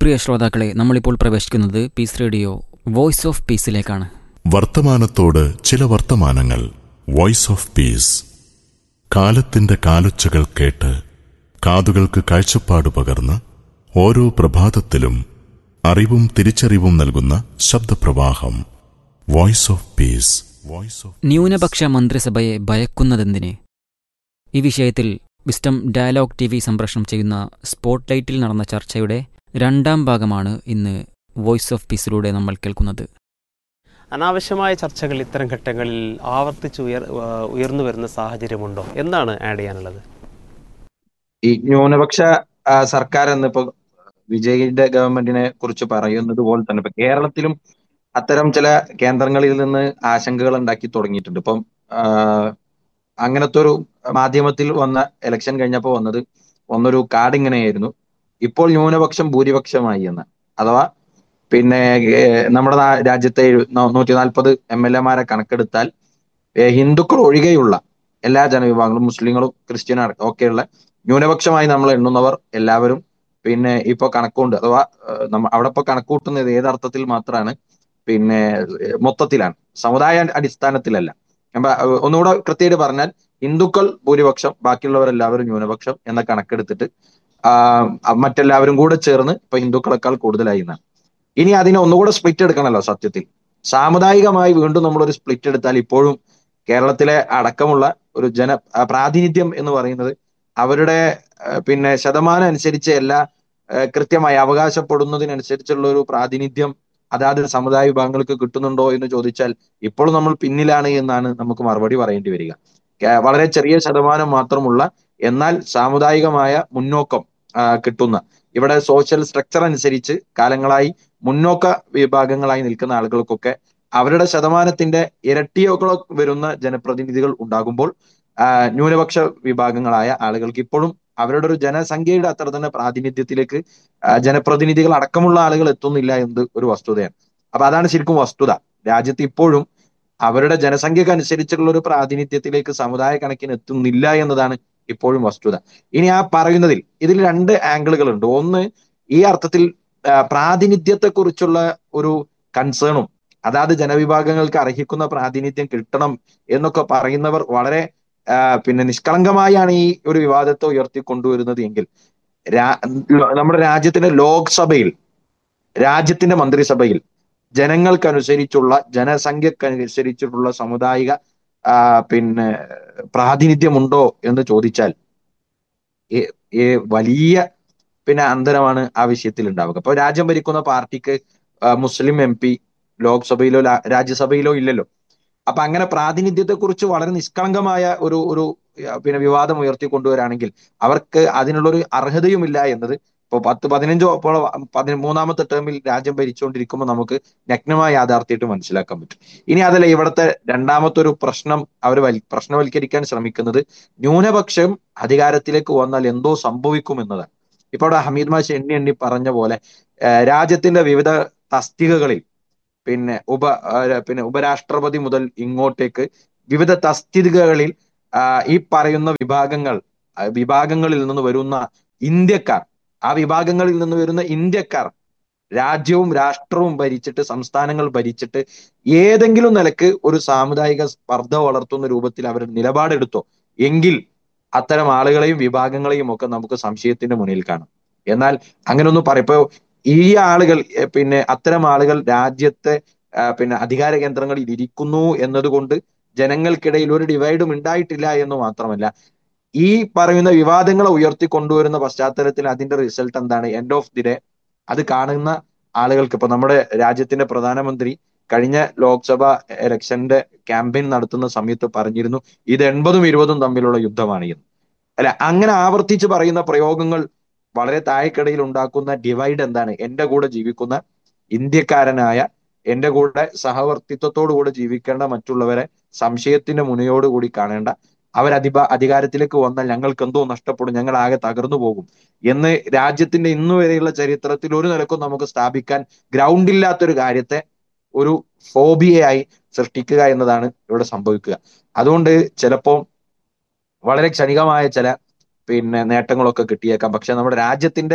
പ്രിയ ശ്രോതാക്കളെ നമ്മളിപ്പോൾ പ്രവേശിക്കുന്നത് പീസ് റേഡിയോ വോയിസ് ഓഫ് പീസിലേക്കാണ് വർത്തമാനത്തോട് ചില വർത്തമാനങ്ങൾ വോയിസ് ഓഫ് പീസ് കാലത്തിന്റെ കാലൊച്ചകൾ കേട്ട് കാതുകൾക്ക് കാഴ്ചപ്പാട് പകർന്ന് ഓരോ പ്രഭാതത്തിലും അറിവും തിരിച്ചറിവും നൽകുന്ന ശബ്ദപ്രവാഹം voice of peace voice of ന്യൂനപക്ഷ മന്ത്രിസഭയെ ഭയക്കുന്നതെന്തിന് ഈ വിഷയത്തിൽ വിസ്റ്റം ഡയലോഗ് ടി വി സംപ്രേഷണം ചെയ്യുന്ന സ്പോട്ട്ലൈറ്റിൽ നടന്ന ചർച്ചയുടെ രണ്ടാം ഭാഗമാണ് ഇന്ന് വോയിസ് ഓഫ് പീസിലൂടെ നമ്മൾ കേൾക്കുന്നത് അനാവശ്യമായ ചർച്ചകൾ ഇത്തരം ഘട്ടങ്ങളിൽ ആവർത്തിച്ച് ഉയർ ആ, ഉയർന്നു വരുന്ന സാഹചര്യമുണ്ടോ എന്താണ് ആഡ് ചെയ്യാനുള്ളത് ഈ ന്യൂനപക്ഷ ആ, സർക്കാർ എന്നിപ്പോ വിജയിന്റെ ഗവൺമെന്റിനെ കുറിച്ച് പറയുന്നത് പോലെ തന്നെ ഇപ്പൊ കേരളത്തിലും അത്തരം ചില കേന്ദ്രങ്ങളിൽ നിന്ന് ആശങ്കകൾ ഉണ്ടാക്കി തുടങ്ങിയിട്ടുണ്ട് ഇപ്പം ആ, അങ്ങനത്തെ ഒരു മാധ്യമത്തിൽ വന്ന ഇലക്ഷൻ കഴിഞ്ഞപ്പോൾ വന്നത് ഒന്നൊരു കാർഡ് ഇങ്ങനെയായിരുന്നു ഇപ്പോൾ ന്യൂനപക്ഷം ഭൂരിപക്ഷമായി എന്ന് അഥവാ പിന്നെ ഏഹ്, നമ്മുടെ നാ- രാജ്യത്തെ നൂറ്റി നാൽപ്പത് എം എൽ എമാരെ കണക്കെടുത്താൽ ഏഹ്, ഹിന്ദുക്കൾ ഒഴികെയുള്ള എല്ലാ ജനവിഭാഗങ്ങളും മുസ്ലിങ്ങളും ക്രിസ്ത്യനും അടക്കം ഒക്കെയുള്ള ന്യൂനപക്ഷമായി നമ്മൾ എണ്ണുന്നവർ എല്ലാവരും പിന്നെ ഇപ്പൊ കണക്കുണ്ട് അഥവാ ഏഹ്, നമ്മ അവിടെ ഇപ്പൊ കണക്കൂട്ടുന്നത് ഏതർത്ഥത്തിൽ മാത്രമാണ് പിന്നെ ഏഹ്, മൊത്തത്തിലാണ് സമുദായ അടിസ്ഥാനത്തിലല്ല അപ്പൊ ഏഹ്, ഒന്നുകൂടെ കൃത്യമായിട്ട് പറഞ്ഞാൽ ഹിന്ദുക്കൾ ഭൂരിപക്ഷം ബാക്കിയുള്ളവരെല്ലാവരും ന്യൂനപക്ഷം എന്ന കണക്കെടുത്തിട്ട് ആ മറ്റെല്ലാവരും കൂടെ ചേർന്ന് ഇപ്പൊ ഹിന്ദുക്കളെക്കാൾ കൂടുതലായി എന്നാണ് ഇനി അതിനെ ഒന്നുകൂടെ സ്പ്ലിറ്റ് എടുക്കണമല്ലോ സത്യത്തിൽ സാമുദായികമായി വീണ്ടും നമ്മൾ ഒരു സ്പ്ലിറ്റ് എടുത്താൽ ഇപ്പോഴും കേരളത്തിലെ അടക്കമുള്ള ഒരു ജന ആ, പ്രാതിനിധ്യം എന്ന് പറയുന്നത് അവരുടെ ആ, പിന്നെ ശതമാനം അനുസരിച്ച് എല്ലാ ആ, കൃത്യമായി അവകാശപ്പെടുന്നതിനനുസരിച്ചുള്ള ഒരു പ്രാതിനിധ്യം അതാത് സമുദായ വിഭാഗങ്ങൾക്ക് കിട്ടുന്നുണ്ടോ എന്ന് ചോദിച്ചാൽ ഇപ്പോഴും നമ്മൾ പിന്നിലാണ് എന്നാണ് നമുക്ക് മറുപടി പറയേണ്ടി വരിക കേ- വളരെ ചെറിയ ശതമാനം മാത്രമുള്ള എന്നാൽ സാമുദായികമായ മുന്നോക്കം ആ, കിട്ടുന്ന ഇവിടെ സോഷ്യൽ സ്ട്രക്ചർ അനുസരിച്ച് കാലങ്ങളായി മുന്നോക്ക വിഭാഗങ്ങളായി നിൽക്കുന്ന ആളുകൾക്കൊക്കെ അവരുടെ ശതമാനത്തിന്റെ ഇരട്ടിയോക്കളോ വരുന്ന ജനപ്രതിനിധികൾ ഉണ്ടാകുമ്പോൾ ആ, ന്യൂനപക്ഷ വിഭാഗങ്ങളായ ആളുകൾക്ക് ഇപ്പോഴും അവരുടെ ഒരു ജനസംഖ്യയുടെ അത്ര തന്നെ പ്രാതിനിധ്യത്തിലേക്ക് ആ, ജനപ്രതിനിധികൾ അടക്കമുള്ള ആളുകൾ എത്തുന്നില്ല എന്നത് ഒരു വസ്തുതയാണ് അപ്പൊ അതാണ് ശരിക്കും വസ്തുത രാജ്യത്ത് ഇപ്പോഴും അവരുടെ ജനസംഖ്യക്ക് അനുസരിച്ചുള്ള ഒരു പ്രാതിനിധ്യത്തിലേക്ക് സമുദായ കണക്കിന് എത്തുന്നില്ല എന്നതാണ് ഇപ്പോഴും വസ്തുത ഇനി ആ പറയുന്നതിൽ ഇതിൽ രണ്ട് ആംഗിളുകൾ ഉണ്ട് ഒന്ന് ഈ അർത്ഥത്തിൽ ആ, പ്രാതിനിധ്യത്തെക്കുറിച്ചുള്ള ഒരു കൺസേണും അതാത് ജനവിഭാഗങ്ങൾക്ക് അർഹിക്കുന്ന പ്രാതിനിധ്യം കിട്ടണം എന്നൊക്കെ പറയുന്നവർ വളരെ ആ, പിന്നെ നിഷ്കളങ്കമായാണ് ഈ ഒരു വിവാദത്തെ ഉയർത്തിക്കൊണ്ടുവരുന്നത് എങ്കിൽ രാ- നമ്മുടെ രാജ്യത്തിന്റെ ലോക്സഭയിൽ രാജ്യത്തിന്റെ മന്ത്രിസഭയിൽ ജനങ്ങൾക്കനുസരിച്ചുള്ള ജനസംഖ്യക്കനുസരിച്ചിട്ടുള്ള സാമുദായിക ആ, പിന്നെ പ്രാതിനിധ്യമുണ്ടോ എന്ന് ചോദിച്ചാൽ ഏ- ഏ- വലിയ പിന്നെ അന്തരമാണ് ആ വിഷയത്തിൽ ഉണ്ടാവുക അപ്പൊ രാജ്യം ഭരിക്കുന്ന പാർട്ടിക്ക് ആ, മുസ്ലിം എം പി ലോക്സഭയിലോ ലാ- രാജ്യസഭയിലോ ഇല്ലല്ലോ അപ്പൊ അങ്ങനെ പ്രാതിനിധ്യത്തെ കുറിച്ച് വളരെ നിഷ്കളങ്കമായ ഒരു ഒരു ആ, പിന്നെ വിവാദം ഉയർത്തിക്കൊണ്ടുവരാണെങ്കിൽ അവർക്ക് അതിനുള്ളൊരു അർഹതയുമില്ല എന്നത് ഇപ്പൊ പത്ത് പതിനഞ്ചോ ഇപ്പോൾ പതിന മൂന്നാമത്തെ ടേമിൽ രാജ്യം ഭരിച്ചുകൊണ്ടിരിക്കുമ്പോൾ നമുക്ക് നഗ്നമായ യാഥാർത്ഥ്യമായിട്ട് മനസ്സിലാക്കാൻ പറ്റും ഇനി അതല്ല ഇവിടുത്തെ രണ്ടാമത്തെ ഒരു പ്രശ്നം അവർ പ്രശ്നവൽക്കരിക്കാൻ ശ്രമിക്കുന്നത് ന്യൂനപക്ഷം അധികാരത്തിലേക്ക് വന്നാൽ എന്തോ സംഭവിക്കും എന്നതാണ് ഇപ്പൊ അവിടെ ഹമീദ് മാഷ് എണ്ണി എണ്ണി പറഞ്ഞ പോലെ ഏഹ് രാജ്യത്തിന്റെ വിവിധ തസ്തികകളിൽ പിന്നെ ഉപ ആഹ് പിന്നെ ഉപരാഷ്ട്രപതി മുതൽ ഇങ്ങോട്ടേക്ക് വിവിധ തസ്തികകളിൽ ആഹ് ഈ പറയുന്ന വിഭാഗങ്ങൾ ആ വിഭാഗങ്ങളിൽ നിന്ന് വരുന്ന ഇന്ത്യക്കാർ ആ വിഭാഗങ്ങളിൽ നിന്ന് വരുന്ന ഇന്ത്യക്കാർ രാജ്യവും രാഷ്ട്രവും ഭരിച്ചിട്ട് സംസ്ഥാനങ്ങൾ ഭരിച്ചിട്ട് ഏതെങ്കിലും നിലക്ക് ഒരു സാമുദായിക സ്പർദ്ധ വളർത്തുന്ന രൂപത്തിൽ അവർ നിലപാടെടുത്തോ എങ്കിൽ അത്തരം ആളുകളെയും വിഭാഗങ്ങളെയും ഒക്കെ നമുക്ക് സംശയത്തിന്റെ മുന്നിൽ കാണാം എന്നാൽ അങ്ങനെ ഒന്ന് പറയപ്പോ ഈ ആളുകൾ എ, പിന്നെ അത്തരം ആളുകൾ രാജ്യത്തെ ആ, പിന്നെ അധികാര കേന്ദ്രങ്ങളിൽ ഇരിക്കുന്നു എന്നതുകൊണ്ട് ജനങ്ങൾക്കിടയിൽ ഒരു ഡിവൈഡും ഉണ്ടായിട്ടില്ല എന്ന് മാത്രമല്ല ഈ പറയുന്ന വിവാദങ്ങളെ ഉയർത്തിക്കൊണ്ടുവരുന്ന പശ്ചാത്തലത്തിൽ അതിന്റെ റിസൾട്ട് എന്താണ് എൻഡ് ഓഫ് ദി ഡേ അത് കാണുന്ന ആളുകൾക്ക് ഇപ്പൊ നമ്മുടെ രാജ്യത്തിന്റെ പ്രധാനമന്ത്രി കഴിഞ്ഞ ലോക്സഭ ഇലക്ഷന്റെ ക്യാമ്പയിൻ നടത്തുന്ന സമയത്ത് പറഞ്ഞിരുന്നു ഇത് എൺപതും ഇരുപതും തമ്മിലുള്ള യുദ്ധമാണ് എന്ന് അല്ല അങ്ങനെ ആവർത്തിച്ച് പറയുന്ന പ്രയോഗങ്ങൾ വളരെ താഴെക്കിടയിൽ ഉണ്ടാക്കുന്ന ഡിവൈഡ് എന്താണ് എന്റെ കൂടെ ജീവിക്കുന്ന ഇന്ത്യക്കാരനായ എന്റെ കൂടെ സഹവർത്തിത്വത്തോടു കൂടെ ജീവിക്കേണ്ട മറ്റുള്ളവരെ സംശയത്തിന്റെ മുനയോടുകൂടി കാണേണ്ട അവർ അധിപ അധികാരത്തിലേക്ക് വന്നാൽ ഞങ്ങൾക്ക് എന്തോ നഷ്ടപ്പെടും ഞങ്ങൾ ആകെ തകർന്നു പോകും എന്ന് രാജ്യത്തിന്റെ ഇന്നു വരെയുള്ള ചരിത്രത്തിൽ ഒരു നിലക്കും നമുക്ക് സ്ഥാപിക്കാൻ ഗ്രൗണ്ട് ഇല്ലാത്തൊരു കാര്യത്തെ ഒരു ഫോബിയയായി സൃഷ്ടിക്കുക എന്നതാണ് ഇവിടെ സംഭവിക്കുക അതുകൊണ്ട് ചിലപ്പോ വളരെ ക്ഷണികമായ ചില പിന്നെ നേട്ടങ്ങളൊക്കെ കിട്ടിയേക്കാം പക്ഷെ നമ്മുടെ രാജ്യത്തിന്റെ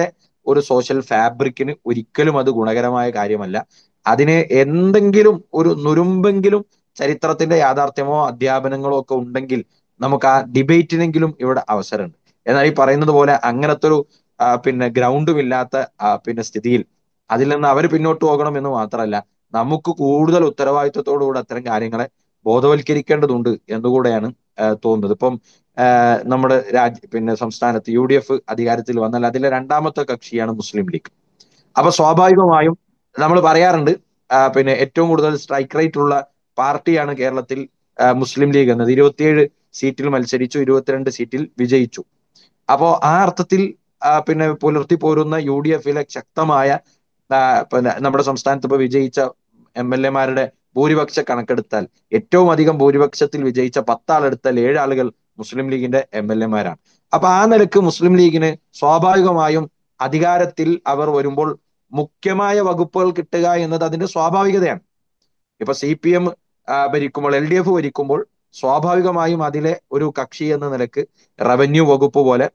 ഒരു സോഷ്യൽ ഫാബ്രിക്കിന് ഒരിക്കലും അത് ഗുണകരമായ കാര്യമല്ല അതിന് എന്തെങ്കിലും ഒരു നുരുമ്പെങ്കിലും ചരിത്രത്തിന്റെ യാഥാർത്ഥ്യമോ അധ്യാപനങ്ങളോ ഒക്കെ ഉണ്ടെങ്കിൽ നമുക്ക് ആ ഡിബേറ്റിനെങ്കിലും ഇവിടെ അവസരമുണ്ട് എന്നാൽ ഈ പറയുന്നത് പോലെ അങ്ങനത്തെ ഒരു ആ, പിന്നെ ഗ്രൗണ്ടും ഇല്ലാത്ത ആ, പിന്നെ സ്ഥിതിയിൽ അതിൽ നിന്ന് അവർ പിന്നോട്ട് പോകണം എന്ന് മാത്രമല്ല നമുക്ക് കൂടുതൽ ഉത്തരവാദിത്വത്തോടുകൂടി അത്തരം കാര്യങ്ങളെ ബോധവൽക്കരിക്കേണ്ടതുണ്ട് എന്നുകൂടെയാണ് ആ, തോന്നുന്നത് ഇപ്പം ആ, നമ്മുടെ രാജ്യ പിന്നെ സംസ്ഥാനത്ത് യു ഡി എഫ് അധികാരത്തിൽ വന്നാൽ അതിലെ രണ്ടാമത്തെ കക്ഷിയാണ് മുസ്ലിം ലീഗ് അപ്പൊ സ്വാഭാവികമായും നമ്മൾ പറയാറുണ്ട് ആ, പിന്നെ ഏറ്റവും കൂടുതൽ സ്ട്രൈക്ക് റേറ്റ് ഉള്ള പാർട്ടിയാണ് കേരളത്തിൽ ആ, മുസ്ലിം ലീഗ് എന്നത് ഇരുപത്തിയേഴ് സീറ്റിൽ മത്സരിച്ചു ഇരുപത്തിരണ്ട് സീറ്റിൽ വിജയിച്ചു അപ്പോ ആ അർത്ഥത്തിൽ ആ, പിന്നെ പുലർത്തി പോരുന്ന യു ഡി എഫിലെ ശക്തമായ ആ, പിന്നെ നമ്മുടെ സംസ്ഥാനത്ത് ഇപ്പൊ വിജയിച്ച എം എൽ എമാരുടെ ഭൂരിപക്ഷ കണക്കെടുത്താൽ ഏറ്റവും അധികം ഭൂരിപക്ഷത്തിൽ വിജയിച്ച പത്താളെടുത്താൽ ഏഴ് ആളുകൾ മുസ്ലിം ലീഗിന്റെ എം എൽ എമാരാണ് അപ്പൊ ആ നിലക്ക് മുസ്ലിം ലീഗിന് സ്വാഭാവികമായും അധികാരത്തിൽ അവർ വരുമ്പോൾ മുഖ്യമായ വകുപ്പുകൾ കിട്ടുക എന്നത് അതിന്റെ സ്വാഭാവികതയാണ് ഇപ്പൊ സി പി എം ഭരിക്കുമ്പോൾ എൽ ഡി എഫ് ഭരിക്കുമ്പോൾ സ്വാഭാവികമായും അതിലെ ഒരു കക്ഷി എന്ന നിലക്ക് റവന്യൂ വകുപ്പ് പോലെ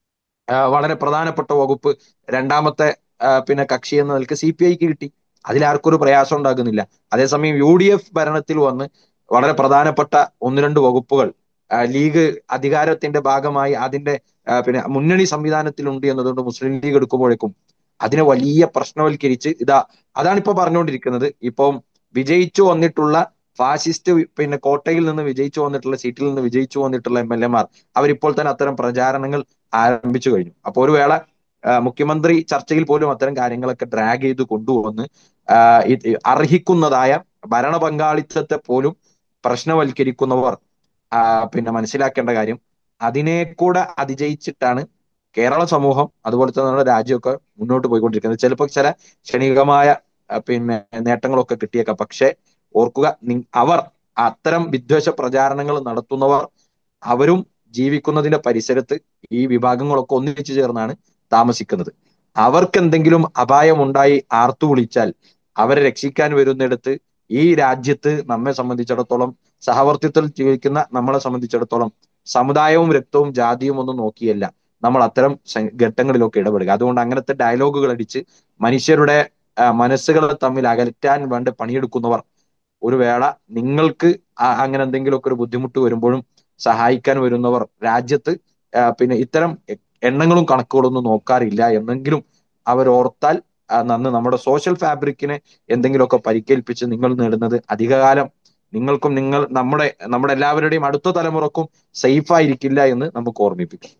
ആ, വളരെ പ്രധാനപ്പെട്ട വകുപ്പ് രണ്ടാമത്തെ ആ, പിന്നെ കക്ഷി എന്ന നിലക്ക് സി പി ഐക്ക് കിട്ടി അതിലാർക്കും ഒരു പ്രയാസം ഉണ്ടാകുന്നില്ല അതേസമയം യു ഡി എഫ് ഭരണത്തിൽ വന്ന് വളരെ പ്രധാനപ്പെട്ട ഒന്ന് രണ്ട് വകുപ്പുകൾ ആ, ലീഗ് അധികാരത്തിന്റെ ഭാഗമായി അതിന്റെ ആ, പിന്നെ മുന്നണി സംവിധാനത്തിലുണ്ട് എന്നതുകൊണ്ട് മുസ്ലിം ലീഗ് എടുക്കുമ്പോഴേക്കും അതിനെ വലിയ പ്രശ്നവൽക്കരിച്ച് ഇതാ അതാണ് ഇപ്പൊ പറഞ്ഞുകൊണ്ടിരിക്കുന്നത് ഇപ്പം വിജയിച്ചു വന്നിട്ടുള്ള ഫാസിസ്റ്റ് വി- പിന്നെ കോട്ടയിൽ നിന്ന് വിജയിച്ചു വന്നിട്ടുള്ള സീറ്റിൽ നിന്ന് വിജയിച്ചു വന്നിട്ടുള്ള എം എൽ എമാർ അവരിപ്പോൾ തന്നെ അത്തരം പ്രചാരണങ്ങൾ ആരംഭിച്ചു കഴിഞ്ഞു അപ്പോൾ ഒരു വേള ആ, മുഖ്യമന്ത്രി ചർച്ചയിൽ പോലും അത്തരം കാര്യങ്ങളൊക്കെ ഡ്രാഗ് ചെയ്ത് കൊണ്ടുവന്ന് ആ, ഇത് അർഹിക്കുന്നതായ ഭരണ പങ്കാളിത്തത്തെ പോലും പ്രശ്നവൽക്കരിക്കുന്നവർ ആ, പിന്നെ മനസ്സിലാക്കേണ്ട കാര്യം അതിനെ കൂടെ അതിജയിച്ചിട്ടാണ് കേരള സമൂഹം അതുപോലെ തന്നെ നമ്മുടെ രാജ്യമൊക്കെ മുന്നോട്ട് പോയിക്കൊണ്ടിരിക്കുന്നത് ചിലപ്പോൾ ചില ക്ഷണികമായ ആ, പിന്നെ നേട്ടങ്ങളൊക്കെ കിട്ടിയേക്കാം പക്ഷെ ഓർക്കുക നി- അവർ അത്തരം വിദ്വേഷ പ്രചാരണങ്ങൾ നടത്തുന്നവർ അവരും ജീവിക്കുന്നതിന്റെ പരിസരത്ത് ഈ വിഭാഗങ്ങളൊക്കെ ഒന്നിച്ചു ചേർന്നാണ് താമസിക്കുന്നത് അവർക്ക് എന്തെങ്കിലും അപായമുണ്ടായി ആർത്തു വിളിച്ചാൽ അവരെ രക്ഷിക്കാൻ വരുന്നിടത്ത് ഈ രാജ്യത്ത് നമ്മെ സംബന്ധിച്ചിടത്തോളം സഹവർത്തിത്വത്തിൽ ജീവിക്കുന്ന നമ്മളെ സംബന്ധിച്ചിടത്തോളം സമുദായവും രക്തവും ജാതിയും ഒന്നും നോക്കിയല്ല നമ്മൾ അത്തരം സ- ഘട്ടങ്ങളിലൊക്കെ ഇടപെടുക അതുകൊണ്ട് അങ്ങനത്തെ ഡയലോഗുകൾ അടിച്ച് മനുഷ്യരുടെ ആ, മനസ്സുകളെ തമ്മിൽ അകറ്റാൻ വേണ്ട പണിയെടുക്കുന്നവർ ഒരു വേള നിങ്ങൾക്ക് ആ- അങ്ങനെ എന്തെങ്കിലുമൊക്കെ ഒരു ബുദ്ധിമുട്ട് വരുമ്പോഴും സഹായിക്കാൻ വരുന്നവർ രാജ്യത്ത് ആ, പിന്നെ ഇത്തരം എ- എണ്ണങ്ങളും കണക്കുകളൊന്നും നോക്കാറില്ല എന്നെങ്കിലും അവർ ഓർത്താൽ ആ, നന്ന് നമ്മുടെ സോഷ്യൽ ഫാബ്രിക്കിനെ എന്തെങ്കിലുമൊക്കെ പരിക്കേൽപ്പിച്ച് നിങ്ങൾ നേടുന്നത് അധികകാലം നിങ്ങൾക്കും നിങ്ങൾ നമ്മുടെ നമ്മുടെ എല്ലാവരുടെയും അടുത്ത തലമുറക്കും സേഫ് ആയിരിക്കില്ല എന്ന് നമുക്ക് ഓർമ്മിപ്പിക്കാം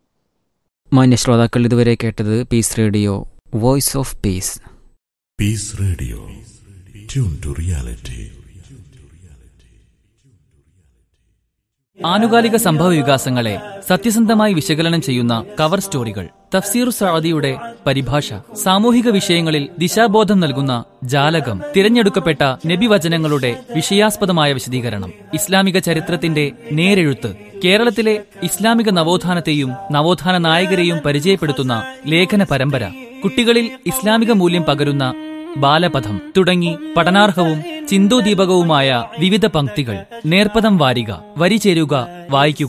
മാന്യ ശ്രോതാക്കൾ ഇതുവരെ കേട്ടത് peace radio voice of peace peace radio tune to reality ആനുകാലിക സംഭവ വികാസങ്ങളെ സത്യസന്ധമായി വിശകലനം ചെയ്യുന്ന കവർ സ്റ്റോറികൾ തഫ്സീർ സഅദിയുടെ പരിഭാഷ സാമൂഹിക വിഷയങ്ങളിൽ ദിശാബോധം നൽകുന്ന ജാലകം തിരഞ്ഞെടുക്കപ്പെട്ട നബിവചനങ്ങളുടെ വിഷയാസ്പദമായ വിശദീകരണം ഇസ്ലാമിക ചരിത്രത്തിന്റെ നേരെഴുത്ത് കേരളത്തിലെ ഇസ്ലാമിക നവോത്ഥാനത്തെയും നവോത്ഥാന നായകരെയും പരിചയപ്പെടുത്തുന്ന ലേഖന പരമ്പര കുട്ടികളിൽ ഇസ്ലാമിക മൂല്യം പകരുന്ന ബാലപഥം തുടങ്ങി പഠനാർഹവും ചിന്തോദീപകവുമായ വിവിധ പംക്തികൾ നേർപ്പദം വാരിക വരി ചേരുക വായിക്കുക